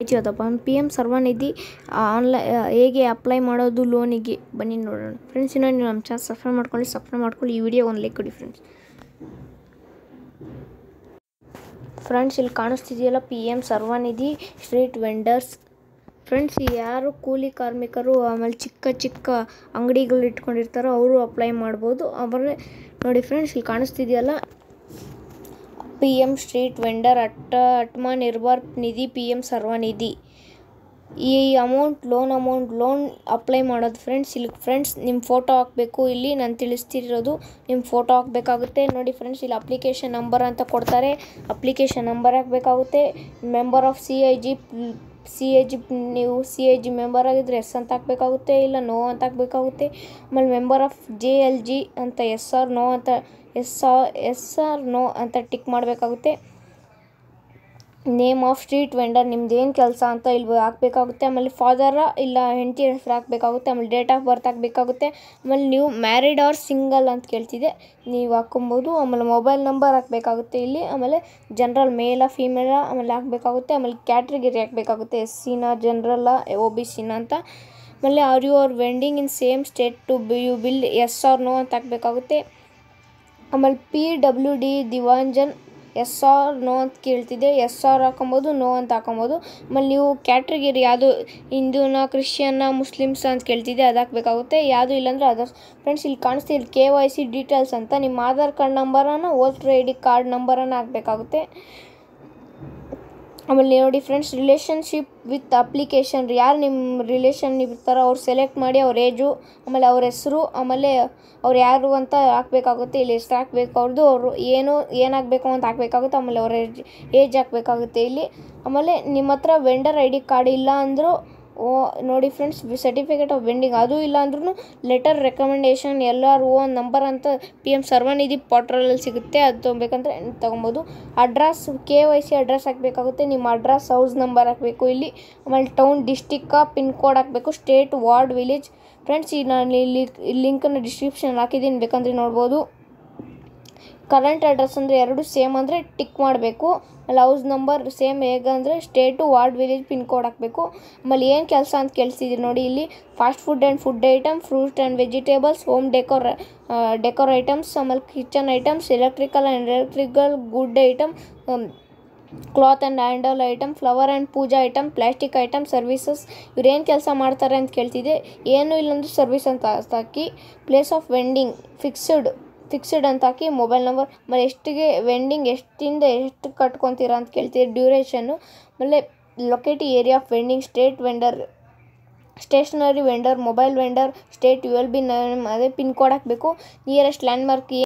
ಹೆಚ್ಚಿದಪ್ಪ P M ಸರ್ವನಿಧಿ ಆನ್ಲೈ ಹೇಗೆ apply ಮಾಡೋದು ಲೋನಿಗೆ ಬನ್ನಿ ನೋಡೋಣ ಫ್ರೆಂಡ್ಸ್ ಇನ್ನೂ ನೀವು ನಮ್ಮ ಚಾನಲ್ ಸಬ್ಸ್ಕ್ರೈಬ್ ಮಾಡ್ಕೊಳ್ಳಿ ಸಬ್ಸ್ಕ್ರೈಬ್ ಮಾಡ್ಕೊಳ್ಳಿ ಈ ವಿಡಿಯೋ ಒಂದು ಲೈಕ್ ಕೊಡಿ ಫ್ರೆಂಡ್ಸ್ ಫ್ರೆಂಡ್ಸ್ ಇಲ್ಲಿ ಕಾಣಿಸ್ತಿದೆಯಲ್ಲ P M Svanidhi street vendors friends ಯಾರು ಕೂಲಿ ಕಾರ್ಮಿಕರು ಆಮೇಲೆ ಚಿಕ್ಕ ಚಿಕ್ಕ ಅಂಗಡಿಗಳು ಇಟ್ಕೊಂಡಿರ್ತಾರೋ ಅವರು ಅಪ್ಲೈ ಮಾಡ್ಬೋದು ಆಮೇಲೆ ನೋಡಿ ಫ್ರೆಂಡ್ಸ್ ಇಲ್ಲಿ ಕಾಣಿಸ್ತಿದೆಯಲ್ಲ ಪಿ ಎಮ್ ಸ್ಟ್ರೀಟ್ ವೆಂಡರ್ ಅಟ್ಟ ಅಟ್ಮ ನಿರ್ಭರ್ ನಿಧಿ ಪಿ ಎಮ್ ಸರ್ವನಿಧಿ ಈ amount loan amount loan apply ಮಾಡೋದು ಫ್ರೆಂಡ್ಸ್ ಇಲ್ಲಿ ಫ್ರೆಂಡ್ಸ್ ನಿಮ್ಮ ಫೋಟೋ ಹಾಕಬೇಕು ಇಲ್ಲಿ ನಾನು ತಿಳಿಸ್ತಿರೋದು ನಿಮ್ಮ ಫೋಟೋ ಹಾಕಬೇಕಾಗುತ್ತೆ ನೋಡಿ ಫ್ರೆಂಡ್ಸ್ ಇಲ್ಲಿ ಅಪ್ಲಿಕೇಶನ್ ನಂಬರ್ ಅಂತ ಕೊಡ್ತಾರೆ ಅಪ್ಲಿಕೇಶನ್ ನಂಬರ್ ಹಾಕಬೇಕಾಗುತ್ತೆ member of C I G C A G ನೀವು ಸಿ ಎ ಜಿ ಮೆಂಬರ್ ಆಗಿದ್ದರೆ ಎಸ್ ಅಂತ ಹಾಕಬೇಕಾಗುತ್ತೆ ಇಲ್ಲ ನೋ ಅಂತ ಹಾಕಬೇಕಾಗುತ್ತೆ ಆಮೇಲೆ member of J L G ಅಂತ ಎಸ್ ಆರ್ ನೋ ಅಂತ yes or yes or no ಅಂತ ಟಿಕ್ ಮಾಡಬೇಕಾಗುತ್ತೆ ನೇಮ್ ಆಫ್ ಸ್ಟ್ರೀಟ್ ವೆಂಡರ್ ನಿಮ್ದು ಏನು ಕೆಲಸ ಅಂತ ಇಲ್ಲಿ ಹಾಕಬೇಕಾಗುತ್ತೆ ಆಮೇಲೆ ಫಾದರ ಇಲ್ಲ ಹೆಂಡತಿ ಹೆಸರು ಹಾಕಬೇಕಾಗುತ್ತೆ ಆಮೇಲೆ ಡೇಟ್ ಆಫ್ ಬರ್ತ್ ಹಾಕಬೇಕಾಗುತ್ತೆ ಆಮೇಲೆ ನೀವು ಮ್ಯಾರಿಡ್ ಆರ್ ಸಿಂಗಲ್ ಅಂತ ಕೇಳ್ತಿದೆ ನೀವು ಹಾಕ್ಕೊಬೋದು ಆಮೇಲೆ ಮೊಬೈಲ್ ನಂಬರ್ ಹಾಕಬೇಕಾಗುತ್ತೆ ಇಲ್ಲಿ ಆಮೇಲೆ ಜನರಲ್ ಮೇಲ ಫೀಮೇಲ ಆಮೇಲೆ ಹಾಕಬೇಕಾಗುತ್ತೆ ಆಮೇಲೆ ಕ್ಯಾಟ್ರಿಗರಿ ಹಾಕಬೇಕಾಗುತ್ತೆ ಎಸ್ ಸಿನ ಜನರಲ್ಲ ಒ ಬಿ ಸಿನ ಅಂತ ಆಮೇಲೆ are you are vending in same state to be you bill yes or no ಅಂತ ಹಾಕಬೇಕಾಗುತ್ತೆ ಆಮೇಲೆ P W D Divyangjan yes or no ಅಂತ ಕೇಳ್ತಿದೆ ಎಸ್ ಆರ್ ಹಾಕೊಬೋದು ನೋ ಅಂತ ಹಾಕೊಬೋದು ಆಮೇಲೆ ನೀವು ಕ್ಯಾಟ್ರಿಗರಿ ಯಾವುದು ಹಿಂದೂನ ಕ್ರಿಶ್ಚಿಯನ್ನ ಮುಸ್ಲಿಮ್ಸ್ ಅಂತ ಕೇಳ್ತಿದೆ ಅದು ಹಾಕಬೇಕಾಗುತ್ತೆ ಯಾವುದು ಇಲ್ಲಾಂದರೆ ಅದರ್ಸ್ ಫ್ರೆಂಡ್ಸ್ ಇಲ್ಲಿ ಕಾಣಿಸ್ತಿದೆ ಇಲ್ಲಿ ಕೆ ವೈ ಸಿ ಡೀಟೇಲ್ಸ್ ಅಂತ ನಿಮ್ಮ ಆಧಾರ್ ಕಾರ್ಡ್ ನಂಬರನ್ನು ವೋಟರ್ ಐ ಡಿ ಕಾರ್ಡ್ ನಂಬರನ್ನು ಹಾಕಬೇಕಾಗುತ್ತೆ ಆಮೇಲೆ ನೋಡಿ ಫ್ರೆಂಡ್ಸ್ ರಿಲೇಷನ್ಶಿಪ್ ವಿತ್ ಅಪ್ಲಿಕೇಶನ್ ಯಾರು ನಿಮ್ಮ ರಿಲೇಷನ್ ಇರ್ತಾರೋ ಅವ್ರು ಸೆಲೆಕ್ಟ್ ಮಾಡಿ ಅವ್ರ ಏಜು ಆಮೇಲೆ ಅವ್ರ ಹೆಸರು ಆಮೇಲೆ ಅವ್ರು ಯಾರು ಅಂತ ಹಾಕಬೇಕಾಗುತ್ತೆ ಇಲ್ಲಿ ಹೆಸ್ರು ಹಾಕಬೇಕು ಅವ್ರದ್ದು ಅವರು ಏನು ಏನು ಹಾಕಬೇಕು ಅಂತ ಹಾಕಬೇಕಾಗುತ್ತೆ ಆಮೇಲೆ ಅವ್ರ ಏಜ್ ಏಜ್ ಹಾಕಬೇಕಾಗುತ್ತೆ ಇಲ್ಲಿ ಆಮೇಲೆ ನಿಮ್ಮ ಹತ್ರ ವೆಂಡರ್ ಐ ಡಿ ಕಾರ್ಡ್ ಇಲ್ಲ ಅಂದರೂ ಓ ನೋಡಿ ಫ್ರೆಂಡ್ಸ್ ಸರ್ಟಿಫಿಕೇಟ್ ಆಫ್ ವೆಂಡಿಂಗ್ ಅದು ಇಲ್ಲ ಅಂದ್ರೂ letter recommendation L R O number ಅಂತ ಪಿ ಎಮ್ ಸರ್ವನಿಧಿ ಪೋರ್ಟ್ರಲ್ಲಿ ಸಿಗುತ್ತೆ ಅದು ತೊಗೊಬೇಕಂದ್ರೆ ತೊಗೊಬೋದು address K Y C address ಹಾಕಬೇಕಾಗುತ್ತೆ ನಿಮ್ಮ ಅಡ್ರೆಸ್ ಹೌಸ್ ನಂಬರ್ ಹಾಕಬೇಕು ಇಲ್ಲಿ ಆಮೇಲೆ ಟೌನ್ ಡಿಸ್ಟಿಕ್ಕ ಪಿನ್ ಕೋಡ್ ಹಾಕಬೇಕು ಸ್ಟೇಟ್ ವಾರ್ಡ್ ವಿಲೇಜ್ ಫ್ರೆಂಡ್ಸ್ ಈಗ ನಾನು ಇಲ್ಲಿ ಲಿಂಕನ್ನು ಡಿಸ್ಕ್ರಿಪ್ಷನ್ ಹಾಕಿದ್ದೀನಿ ಬೇಕಂದ್ರೆ ನೋಡ್ಬೋದು ಕರೆಂಟ್ ಅಡ್ರೆಸ್ ಅಂದರೆ ಎರಡು ಸೇಮ್ ಅಂದರೆ ಟಿಕ್ ಮಾಡಬೇಕು ಆಮೇಲೆ ಹೌಸ್ ನಂಬರ್ ಸೇಮ್ ಹೇಗಂದರೆ state ward village pin code ಹಾಕಬೇಕು ಆಮೇಲೆ ಏನು ಕೆಲಸ ಅಂತ ಕೇಳಿಸಿದ್ದೀರಿ ನೋಡಿ ಇಲ್ಲಿ fast food and food item fruits and vegetables home decor decor items ಆಮೇಲೆ kitchen items electrical and electrical good item cloth and handle item flower and puja item plastic item services ಇವ್ರು ಏನು ಕೆಲಸ ಮಾಡ್ತಾರೆ ಅಂತ ಕೇಳ್ತಿದ್ದೆ ಏನೂ ಇಲ್ಲಂದ್ರೆ ಸರ್ವಿಸ್ ಅಂತ ಹಾಕಿ place of vending fixed fixed ಅಂತ ಹಾಕಿ ಮೊಬೈಲ್ ನಂಬರ್ ಆಮೇಲೆ ಎಷ್ಟಿಗೆ ವೆಂಡಿಂಗ್ ಎಷ್ಟಿಂದ ಎಷ್ಟು ಕಟ್ಕೊತೀರಾ ಅಂತ ಕೇಳ್ತೀವಿ ಡ್ಯೂರೇಷನ್ನು ಆಮೇಲೆ ಲೊಕೇಟಿ area of vending state vendor stationery vendor mobile vendor state U L B ಅದೇ ಪಿನ್ ಕೋಡ್ ಹಾಕಬೇಕು ನಿಯರೆಸ್ಟ್ ಲ್ಯಾಂಡ್ಮಾರ್ಕ್